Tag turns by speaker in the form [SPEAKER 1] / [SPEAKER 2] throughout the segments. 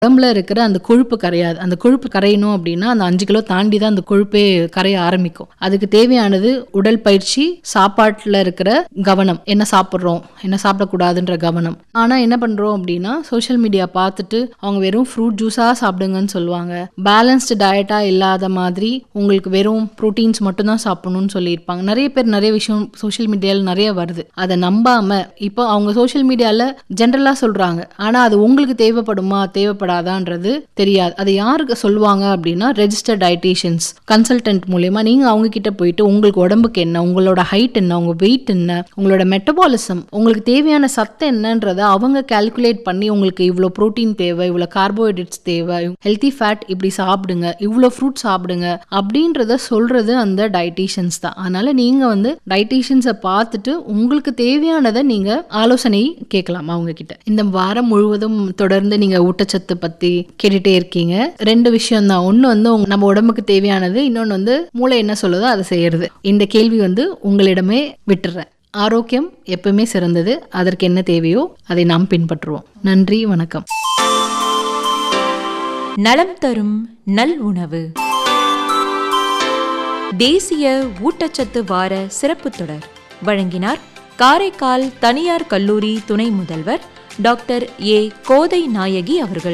[SPEAKER 1] உடம்புல இருக்கிற அந்த கொழுப்பு கரையாது அந்த கொழுப்பு கரையணும் அப்படின்னா அந்த அஞ்சு கிலோ தாண்டி தான் அந்த கொழுப்பே கரைய ஆரம்பிக்கும் அதுக்கு தேவையானது உடல் பயிற்சி சாப்பாட்டில் இருக்கிற கவனம் என்ன சாப்பிட்றோம் என்ன சாப்பிடக்கூடாதுன்ற கவனம் ஆனால் என்ன பண்ணுறோம் அப்படின்னா சோஷியல் மீடியா பார்த்துட்டு அவங்க வெறும் ஃப்ரூட் ஜூஸாக சாப்பிடுங்கன்னு சொல்லுவாங்க பேலன்ஸ்டு டயட்டாக இல்லாத மாதிரி உங்களுக்கு வெறும் ப்ரோட்டீன்ஸ் மட்டும்தான் சாப்பிடணும்னு சொல்லியிருப்பாங்க நிறைய பேர் நிறைய விஷயம் சோஷியல் மீடியாவில் நிறைய வருது அதை நம்பாம இப்போ அவங்க சோஷியல் மீடியாவில் ஜென்ரலாக சொல்கிறாங்க ஆனால் அது உங்களுக்கு தேவைப்படுமா தேவைப்படாதான்றது தெரியாது அது யாருக்கு சொல்லுவாங்க அப்படின்னா ரெஜிஸ்டர் டயட்டீஷியன்ஸ் கன்சல்டன்ட் மூலயமா நீங்கள் அவங்க கிட்ட போயிட்டு உங்களுக்கு உடம்புக்கு என்ன உங்களோட ஹைட் என்ன உங்கள் வெயிட் என்ன உங்களோட மெட்டபாலிசம் உங்களுக்கு தேவையான சத்து என்னன்றதை அவங்க கால்குலேட் பண்ணி உங்களுக்கு இவ்வளோ ப்ரோட்டீன் தேவை இவ்வளோ கார்போஹைட்ரேட்ஸ் தேவை ஹெல்த்தி ஃபேட் இப்படி சாப்பிடுங்க இவ்வளோ ஃப்ரூட் சாப்பிடுங்க அப்படின்றத சொல்றது அந்த டயட்டீஷியன்ஸ் தான் அதனால நீங்க வந்து டயட்டீஷியன்ஸை பார்த்துட்டு உங்களுக்கு தேவையானதை நீங்க ஆலோசனை கேட்கலாம் அவங்க கிட்ட இந்த வாரம் முழுவதும் தொடர்ந்து நீங்க ஊட்டச்சத்து பத்தி கேட்டுட்டே இருக்கீங்க ரெண்டு விஷயம் தான் ஒன்று வந்து உங்க- நம்ம உடம்புக்கு தேவையானது இன்னொன்று வந்து மூளை என்ன சொல்லுதோ அதை செய்யறது இந்த கேள்வி வந்து உங்களிடமே விட்டுறேன் ஆரோக்கியம் எப்பவுமே சிறந்தது அதற்கு என்ன தேவையோ அதை நாம் பின்பற்றுவோம் நன்றி வணக்கம்
[SPEAKER 2] நலம் தரும் நல் உணவு தேசிய ஊட்டச்சத்து வார சிறப்பு தொடர் வழங்கினார் காரைக்கால் தனியார் கல்லூரி துணை முதல்வர் டாக்டர் ஏ கோதை நாயகி அவர்கள்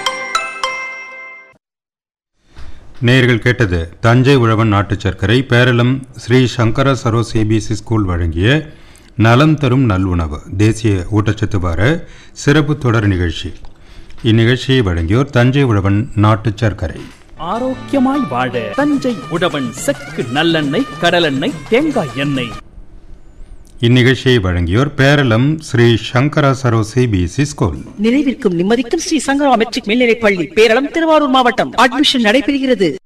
[SPEAKER 3] நேயர்கள் கேட்டது தஞ்சை உழவன் நாட்டுச் சர்க்கரை பேரளம் ஸ்ரீ சங்கர சரோ சிபிஎஸ்சி ஸ்கூல் வழங்கிய நலம் தரும் நல்உணவு தேசிய ஊட்டச்சத்து வார சிறப்பு தொடர் நிகழ்ச்சி இந்நிகழ்ச்சியை வழங்கியோர் தஞ்சை உழவன் நாட்டுச் சர்க்கரை
[SPEAKER 4] ஆரோக்கியமாய் வாழ தஞ்சை உழவன் செக்கு நல்லெண்ணெய் கடலெண்ணெய் தேங்காய் எண்ணெய்
[SPEAKER 3] இந்நிகழ்ச்சியை வழங்கியோர் பேரளம் ஸ்ரீ சங்கர சரோ சிபிஎஸ்சி ஸ்கூல்
[SPEAKER 5] நினைவிற்கும் நிம்மதிக்கும் ஸ்ரீ சங்கரா மெட்ரிக் மேல்நிலைப் பள்ளி பேரளம் திருவாரூர் மாவட்டம் அட்மிஷன் நடைபெறுகிறது